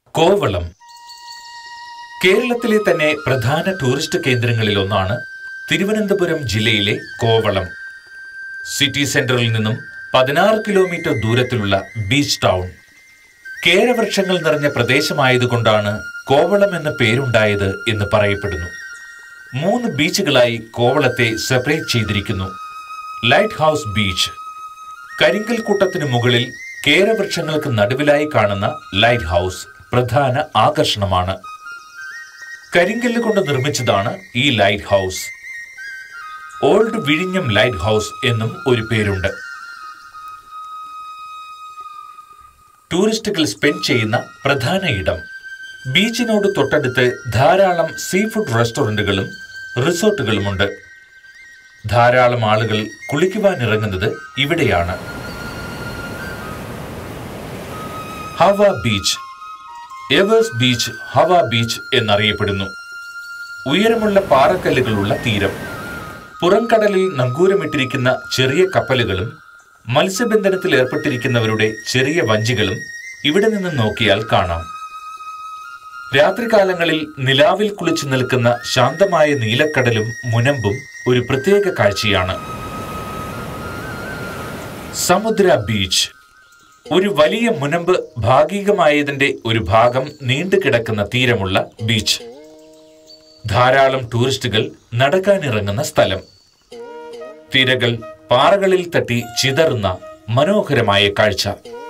കോവളം കേരളത്തിലെ തന്നെ പ്രധാന ടൂറിസ്റ്റ് കേന്ദ്രങ്ങളിൽ ഒന്നാണ് തിരുവനന്തപുരം ജില്ലയിലെ കോവളം സിറ്റി സെന്ററിൽ നിന്നും പതിനാറ് കിലോമീറ്റർ ദൂരത്തിലുള്ള ബീച്ച് ടൗൺ കേരവൃക്ഷങ്ങൾ നിറഞ്ഞ പ്രദേശമായതുകൊണ്ടാണ് കോവളം എന്ന പേരുണ്ടായത് എന്ന് പറയപ്പെടുന്നു മൂന്ന് ബീച്ചുകളായി കോവളത്തെ സെപ്പറേറ്റ് ചെയ്തിരിക്കുന്നു ലൈറ്റ് ഹൗസ് ബീച്ച് കരിങ്കൽ കൂട്ടത്തിന് മുകളിൽ കേരവൃക്ഷങ്ങൾക്ക് നടുവിലായി കാണുന്ന ലൈറ്റ് ഹൗസ് പ്രധാന ആകർഷണമാണ് കരിങ്കല്ല് കൊണ്ട് നിർമ്മിച്ചതാണ് ഈ ലൈറ്റ് ഹൗസ് ഓൾഡ് വിഴിഞ്ഞം ലൈറ്റ് ഹൗസ് എന്നും ഒരു പേരുണ്ട് ടൂറിസ്റ്റുകൾ സ്പെൻഡ് ചെയ്യുന്ന പ്രധാന ഇടം ബീച്ചിനോട് തൊട്ടടുത്ത് ധാരാളം സീ ഫുഡ് റെസ്റ്റോറന്റുകളും റിസോർട്ടുകളുമുണ്ട് ധാരാളം ആളുകൾ കുളിക്കുവാൻ ഇറങ്ങുന്നത് ഇവിടെയാണ് Hawa beach Eve's beach Hawa beach എന്നറിയപ്പെടുന്നു ഉയരമുള്ള പാറക്കല്ലുകളുള്ള തീരം പുറംകടലിൽ നങ്കൂരമിട്ടിരിക്കുന്ന ചെറിയ കപ്പലുകളും മത്സ്യബന്ധനത്തിൽ ഏർപ്പെട്ടിരിക്കുന്നവരുടെ ചെറിയ വഞ്ചികളും ഇവിടെ നിന്ന് നോക്കിയാൽ കാണാം രാത്രികാലങ്ങളിൽ നിലാവിൽ കുളിച്ചു നിൽക്കുന്ന ശാന്തമായ നീലക്കടലും മുനമ്പും ഒരു പ്രത്യേക കാഴ്ചയാണ് സമുദ്ര ബീച്ച് ഒരു വലിയ മുനമ്പ് ഭാഗികമായതിന്റെ ഒരു ഭാഗം നീണ്ടുകിടക്കുന്ന തീരമുള്ള ബീച്ച് ധാരാളം ടൂറിസ്റ്റുകൾ നടക്കാനിറങ്ങുന്ന സ്ഥലം തിരകൾ പാറകളിൽ തട്ടി ചിതറുന്ന മനോഹരമായ കാഴ്ച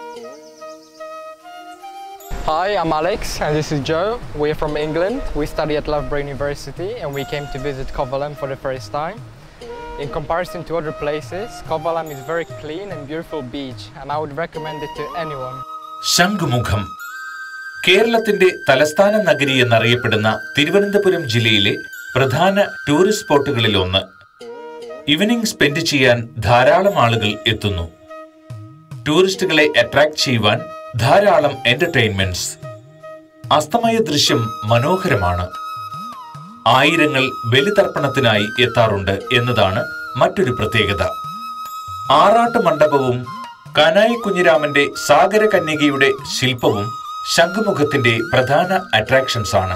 Hi, I'm Alex and this is Joe. We're from England. We study at Loughborough University and we came to visit Kovalam for the first time. In comparison to other places, Kovalam is very clean and beautiful beach and I would recommend it to anyone. Shankhumukham കേരളത്തിന്റെ തലസ്ഥാന നഗരി എന്നറിയപ്പെടുന്ന തിരുവനന്തപുരം ജില്ലയിലെ പ്രധാന tourist സ്പോട്ടുകളിൽ ഒന്ന് evening spend ചെയ്യാൻ ധാരാളം ആളുകൾ എത്തുന്നു ടൂറിസ്റ്റുകളെ അട്രാക്ട് ചെയ്യുവാൻ ധാരാളം എന്റർടൈൻമെന്റ്സ് അസ്തമയ ദൃശ്യം മനോഹരമാണ് ആയിരങ്ങൾ ബലിതർപ്പണത്തിനായി എത്താറുണ്ട് എന്നതാണ് മറ്റൊരു പ്രത്യേകത ആറാട്ട് മണ്ഡപവും കനായി കുഞ്ഞിരാമന്റെ സാഗര കന്യകയുടെ ശില്പവും ശംഖുമുഖത്തിന്റെ പ്രധാന അട്രാക്ഷൻസ് ആണ്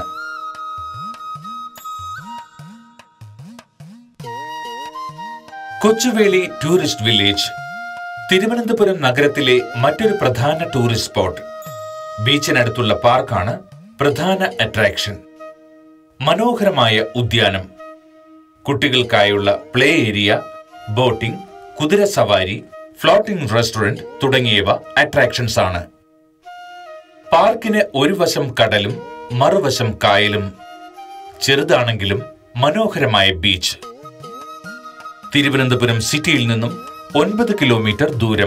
കൊച്ചുവേളി ടൂറിസ്റ്റ് വില്ലേജ് തിരുവനന്തപുരം നഗരത്തിലെ മറ്റൊരു പ്രധാന ടൂറിസ്റ്റ് സ്പോട്ട് ബീച്ചിനടുത്തുള്ള പാർക്കാണ് പ്രധാന അട്രാക്ഷൻ മനോഹരമായ ഉദ്യാനം കുട്ടികൾക്കായുള്ള പ്ലേ ഏരിയ ബോട്ടിംഗ് കുതിര സവാരി ഫ്ലോട്ടിംഗ് റെസ്റ്റോറന്റ് തുടങ്ങിയവ അട്രാക്ഷൻസ് ആണ് പാർക്കിന് ഒരു വശം കടലും മറുവശം കായലും ചെറുതാണെങ്കിലും മനോഹരമായ ബീച്ച് തിരുവനന്തപുരം സിറ്റിയിൽ നിന്നും ഒൻപത് കിലോമീറ്റർ ദൂരം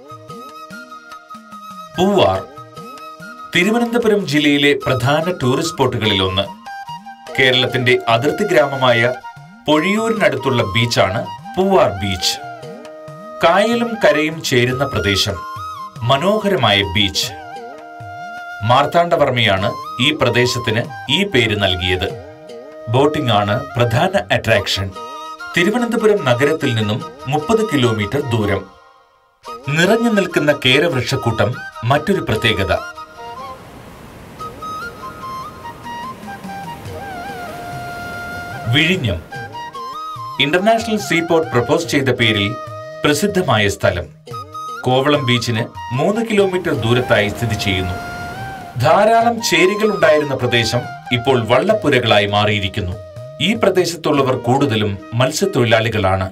പൂവാർ തിരുവനന്തപുരം ജില്ലയിലെ പ്രധാന ടൂറിസ്റ്റ് സ്പോട്ടുകളിൽ ഒന്ന് കേരളത്തിന്റെ അതിർത്തി ഗ്രാമമായ പൊഴിയൂരിനടുത്തുള്ള ബീച്ചാണ് പൂവാർ ബീച്ച് കായലും കരയും ചേരുന്ന പ്രദേശം മനോഹരമായ ബീച്ച് മാർത്താണ്ഡവർമ്മയാണ് ഈ പ്രദേശത്തിന് ഈ പേര് നൽകിയത് ബോട്ടിംഗ് ആണ് പ്രധാന അട്രാക്ഷൻ തിരുവനന്തപുരം നഗരത്തിൽ നിന്നും മുപ്പത് കിലോമീറ്റർ ദൂരം നിറഞ്ഞു നിൽക്കുന്ന കേരവൃക്ഷക്കൂട്ടം മറ്റൊരു പ്രത്യേകത വിഴിഞ്ഞം ഇന്റർനാഷണൽ സീപോർട്ട് പ്രപ്പോസ് ചെയ്ത പേരിൽ പ്രസിദ്ധമായ സ്ഥലം കോവളം ബീച്ചിന് മൂന്ന് കിലോമീറ്റർ ദൂരത്തായി സ്ഥിതി ചെയ്യുന്നു ധാരാളം ചേരികൾ ഉണ്ടായിരുന്ന പ്രദേശം ഇപ്പോൾ വള്ളപ്പുരകളായി മാറിയിരിക്കുന്നു ഈ പ്രദേശത്തുള്ളവർ കൂടുതലും മത്സ്യത്തൊഴിലാളികളാണ്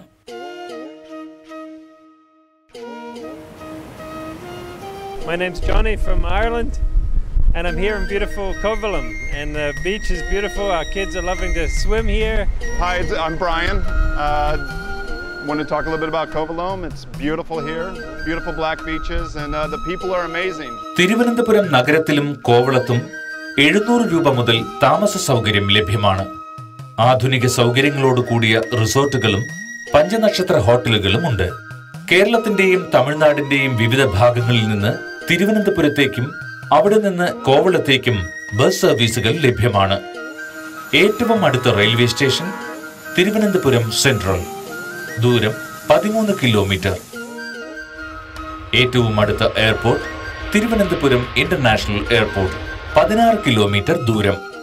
My name's Johnny from Ireland, and I'm here in beautiful Kovalam. And the beach is beautiful. Our kids are loving to swim here. Hi, it's- I'm Brian. Uh, want to talk a little bit about Kovalome? It's beautiful here, beautiful black beaches, and uh, the people are amazing. Thiruvananthapuram നഗരത്തിലും കോവളത്തും എഴുന്നൂറ് രൂപ മുതൽ താമസ സൗകര്യം ലഭ്യമാണ് ആധുനിക സൗകര്യങ്ങളോട് കൂടിയ റിസോർട്ടുകളും പഞ്ചനക്ഷത്ര ഹോട്ടലുകളും ഉണ്ട് കേരളത്തിന്റെയും തമിഴ്നാടിന്റെയും വിവിധ ഭാഗങ്ങളിൽ നിന്ന് തിരുവനന്തപുരത്തേക്കും അവിടെ നിന്ന് കോവളത്തേക്കും ബസ് സർവീസുകൾ ലഭ്യമാണ് ഏറ്റവും അടുത്ത റെയിൽവേ സ്റ്റേഷൻ തിരുവനന്തപുരം സെൻട്രൽ ദൂരം പതിമൂന്ന് കിലോമീറ്റർ ഏറ്റവും അടുത്ത എയർപോർട്ട് തിരുവനന്തപുരം ഇന്റർനാഷണൽ എയർപോർട്ട് പതിനാറ് കിലോമീറ്റർ ദൂരം